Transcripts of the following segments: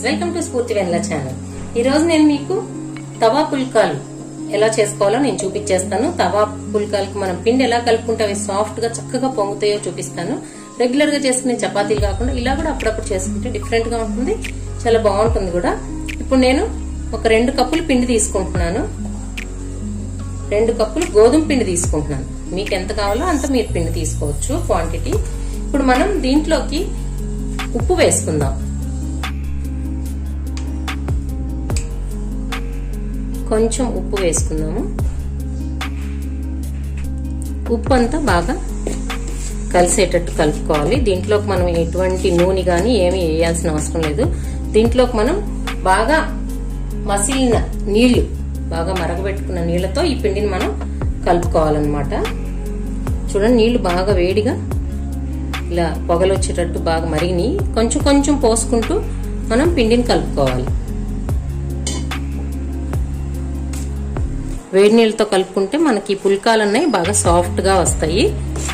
welcome to స్ఫూర్తి వెన్ల channel ఈ రోజు నేను మీకు తవా పుల్కాలు ఎలా చేసుకోవాలో నేను చూపించేస్తాను తవా పుల్కాలకు మనం పిండి ఎలా కలుపుకుంటే అవి సాఫ్ట్ గా చక్కగా పొంగుతాయో చూపిస్తాను రెగ్యులర్ గా చేసుకునే చపాతీలు కాకుండా ఇలా కూడా అప్పుడప్పుడు చేసుకుంటే డిఫరెంట్ గా ఉంటుంది చాలా బాగుంటుంది కూడా ఇప్పుడు నేను ఒక రెండు కప్పులు పిండి తీసుకుంటున్నాను రెండు కప్పులు గోధుమ పిండి తీసుకుంటున్నాను మీకు ఎంత కావాలో అంత మీరు పిండి తీసుకోవచ్చు క్వాంటిటీ ఇప్పుడు మనం దీంట్లోకి ఉప్పు వేసుకుందాం కొంచెం ఉప్పు వేసుకుందాము ఉప్పు అంతా బాగా కలిసేటట్టు కలుపుకోవాలి దీంట్లోకి మనం ఎటువంటి నూనె కానీ ఏమి వేయాల్సిన అవసరం లేదు దీంట్లోకి మనం బాగా మసిలిన నీళ్లు బాగా మరగబెట్టుకున్న నీళ్లతో ఈ పిండిని మనం కలుపుకోవాలన్నమాట చూడండి నీళ్లు బాగా వేడిగా ఇలా పొగలు వచ్చేటట్టు బాగా మరిగిని కొంచెం కొంచెం పోసుకుంటూ మనం పిండిని కలుపుకోవాలి వేడి నీళ్ళతో కలుపుకుంటే మనకి పుల్కాలు అన్నవి బాగా సాఫ్ట్ గా వస్తాయి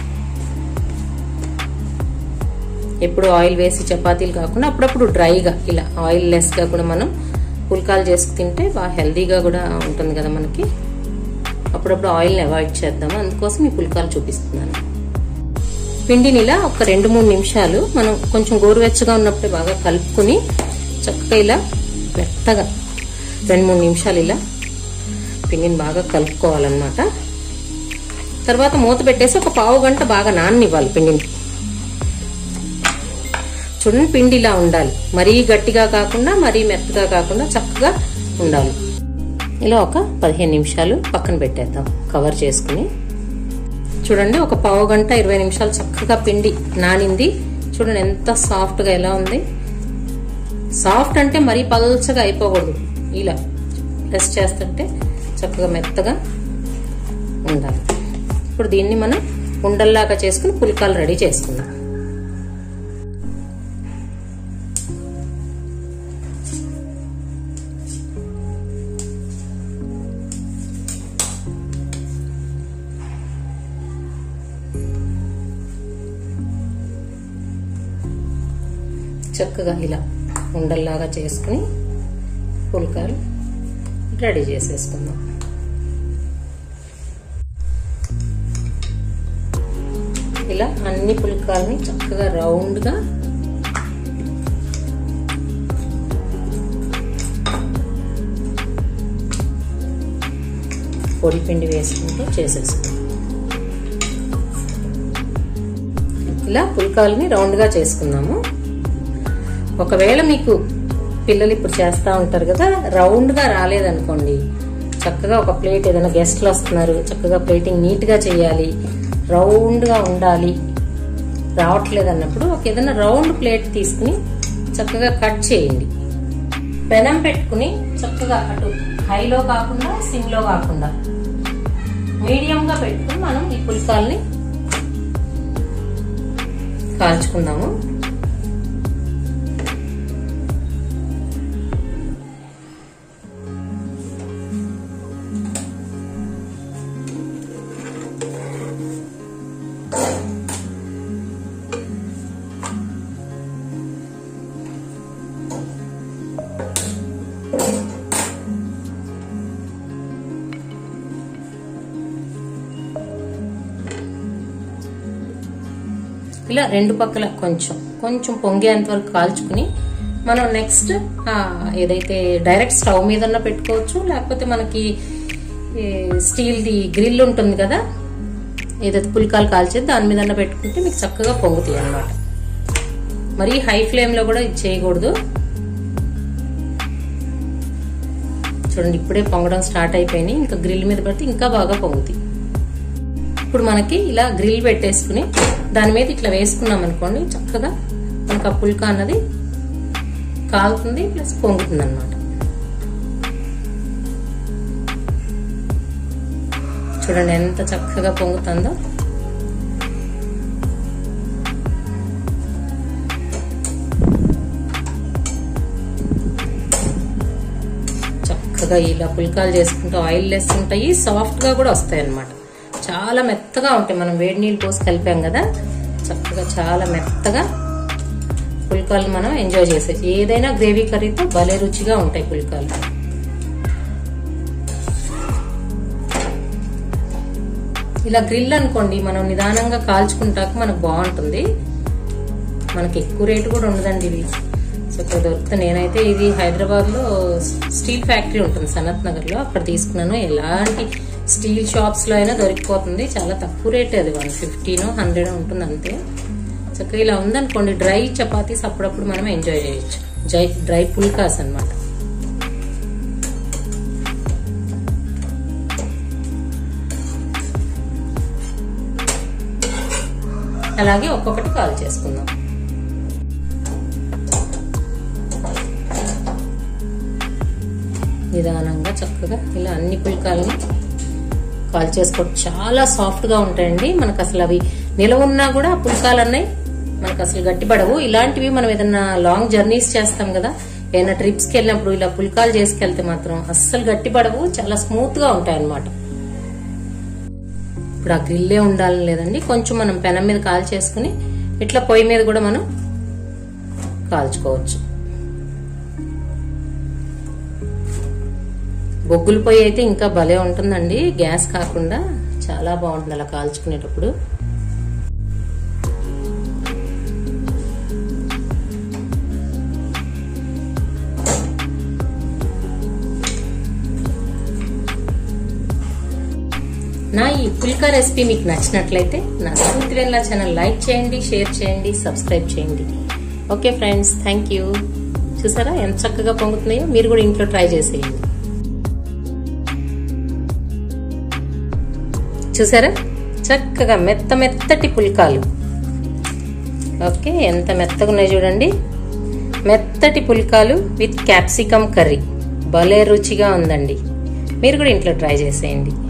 ఎప్పుడు ఆయిల్ వేసి చపాతీలు కాకుండా అప్పుడప్పుడు డ్రైగా ఇలా ఆయిల్ లెస్ గా కూడా మనం పుల్కాలు చేసుకు తింటే బాగా హెల్దీగా కూడా ఉంటుంది కదా మనకి అప్పుడప్పుడు ఆయిల్ని అవాయిడ్ చేద్దాము అందుకోసం ఈ పుల్కాలు చూపిస్తున్నాను పిండిని ఇలా ఒక రెండు మూడు నిమిషాలు మనం కొంచెం గోరువెచ్చగా ఉన్నప్పుడే బాగా కలుపుకుని చక్కగా ఇలా మెత్తగా రెండు మూడు నిమిషాలు ఇలా పిండిని బాగా కలుపుకోవాలన్నమాట తర్వాత మూత పెట్టేసి ఒక పావు గంట బాగా నాననివ్వాలి పిండిని చూడండి పిండి ఇలా ఉండాలి మరీ గట్టిగా కాకుండా మరీ మెత్తగా కాకుండా చక్కగా ఉండాలి ఇలా ఒక పదిహేను నిమిషాలు పక్కన పెట్టేద్దాం కవర్ చేసుకుని చూడండి ఒక పావు గంట ఇరవై నిమిషాలు చక్కగా పిండి నానింది చూడండి ఎంత సాఫ్ట్గా ఎలా ఉంది సాఫ్ట్ అంటే మరీ పల్చగా అయిపోకూడదు ఇలా ప్రెస్ చేస్తుంటే చక్కగా మెత్తగా ఉండాలి ఇప్పుడు దీన్ని మనం ఉండల్లాగా చేసుకుని పుల్కాలు రెడీ చేసుకుందాం చక్కగా ఇలా ఉండల్లాగా చేసుకుని పుల్కాలు రెడీ చేసేసుకుందాం ఇలా అన్ని పుల్కాలని చక్కగా రౌండ్గా పొడి పిండి వేసుకుంటూ చేసేసుకుందాం ఇలా పుల్కాలని రౌండ్గా చేసుకుందాము ఒకవేళ మీకు పిల్లలు ఇప్పుడు చేస్తూ ఉంటారు కదా రౌండ్గా రాలేదనుకోండి చక్కగా ఒక ప్లేట్ ఏదైనా గెస్ట్లు వస్తున్నారు చక్కగా ప్లేటింగ్ నీట్గా చేయాలి రౌండ్గా ఉండాలి రావట్లేదు అన్నప్పుడు ఒక ఏదైనా రౌండ్ ప్లేట్ తీసుకుని చక్కగా కట్ చేయండి పెనం పెట్టుకుని చక్కగా అటు హైలో కాకుండా సిమ్లో కాకుండా మీడియంగా పెట్టుకుని మనం ఈ పుల్కాల్ని కాల్చుకుందాము ఇలా రెండు పక్కల కొంచెం కొంచెం పొంగేంత వరకు కాల్చుకుని మనం నెక్స్ట్ ఏదైతే డైరెక్ట్ స్టవ్ మీద పెట్టుకోవచ్చు లేకపోతే మనకి స్టీల్ది గ్రిల్ ఉంటుంది కదా ఏదైతే పుల్కాలు కాల్చేది దాని మీద పెట్టుకుంటే మీకు చక్కగా పొంగుతాయి అనమాట మరి హై ఫ్లేమ్లో కూడా ఇది చేయకూడదు చూడండి ఇప్పుడే పొంగడం స్టార్ట్ అయిపోయినాయి ఇంకా గ్రిల్ మీద పెడితే ఇంకా బాగా పొంగుతాయి ఇప్పుడు మనకి ఇలా గ్రిల్ పెట్టేసుకుని దాని మీద ఇట్లా వేసుకున్నాం అనుకోండి చక్కగా మనకు ఆ పుల్కా అన్నది కాలుతుంది ప్లస్ పొంగుతుంది అనమాట చూడండి ఎంత చక్కగా పొంగుతుందో చక్కగా ఇలా పుల్కాలు చేసుకుంటూ ఆయిల్ లెస్ ఉంటాయి సాఫ్ట్ గా కూడా వస్తాయి అన్నమాట చాలా మెత్తగా ఉంటాయి మనం వేడి నీళ్ళు పోసి కలిపాం కదా చక్కగా చాలా మెత్తగా పుల్కాలు మనం ఎంజాయ్ చేసేది ఏదైనా గ్రేవీ కర్రీతో భలే రుచిగా ఉంటాయి పుల్కాలు ఇలా గ్రిల్ అనుకోండి మనం నిదానంగా కాల్చుకుంటాక మనకు బాగుంటుంది మనకి ఎక్కువ రేటు కూడా ఉండదండి ఇది సో ఇక్కడ దొరుకుతుంది నేనైతే ఇది హైదరాబాద్ లో స్టీల్ ఫ్యాక్టరీ ఉంటుంది సనత్ నగర్ లో అక్కడ తీసుకున్నాను ఎలాంటి స్టీల్ షాప్స్ లో అయినా దొరికిపోతుంది చాలా తక్కువ రేట్ అది వన్ ఫిఫ్టీనో హండ్రెడ్ ఉంటుంది అంతే చక్కగా ఇలా ఉందనుకోండి డ్రై చపాతీస్ అప్పుడప్పుడు మనం ఎంజాయ్ చేయొచ్చు జై డ్రై పుల్కాస్ అన్నమాట అలాగే ఒక్కొక్కటి కాల్ చేసుకుందాం నిదానంగా చక్కగా ఇలా అన్ని పుల్కాలని కాల్ చేసుకోవడం చాలా సాఫ్ట్ గా ఉంటాయండి మనకు అసలు అవి నిలవ ఉన్నా కూడా ఆ పుల్కాలు అన్నాయి మనకు అసలు గట్టిపడవు ఇలాంటివి మనం ఏదన్నా లాంగ్ జర్నీస్ చేస్తాం కదా ఏదైనా ట్రిప్స్ కి వెళ్ళినప్పుడు ఇలా పుల్కాలు చేసుకెళ్తే మాత్రం అస్సలు గట్టిపడవు చాలా స్మూత్ గా ఉంటాయి అన్నమాట ఇప్పుడు ఆ గ్రిల్లే ఉండాలని లేదండి కొంచెం మనం పెనం మీద కాల్ చేసుకుని ఇట్లా పొయ్యి మీద కూడా మనం కాల్చుకోవచ్చు బొగ్గుల పొయ్యి అయితే ఇంకా భలే ఉంటుందండి గ్యాస్ కాకుండా చాలా బాగుంటుంది అలా కాల్చుకునేటప్పుడు నా ఈ పుల్కా రెసిపీ మీకు నచ్చినట్లయితే నా స్ఫూర్తి వెన్లా ఛానల్ లైక్ చేయండి షేర్ చేయండి సబ్స్క్రైబ్ చేయండి ఓకే ఫ్రెండ్స్ థ్యాంక్ యూ చూసారా ఎంత చక్కగా పొంగుతున్నాయో మీరు కూడా ఇంట్లో ట్రై చేసేయండి చూసారా చక్కగా మెత్త మెత్తటి పుల్కాలు ఓకే ఎంత మెత్తగా ఉన్నాయి చూడండి మెత్తటి పుల్కాలు విత్ క్యాప్సికమ్ కర్రీ భలే రుచిగా ఉందండి మీరు కూడా ఇంట్లో ట్రై చేసేయండి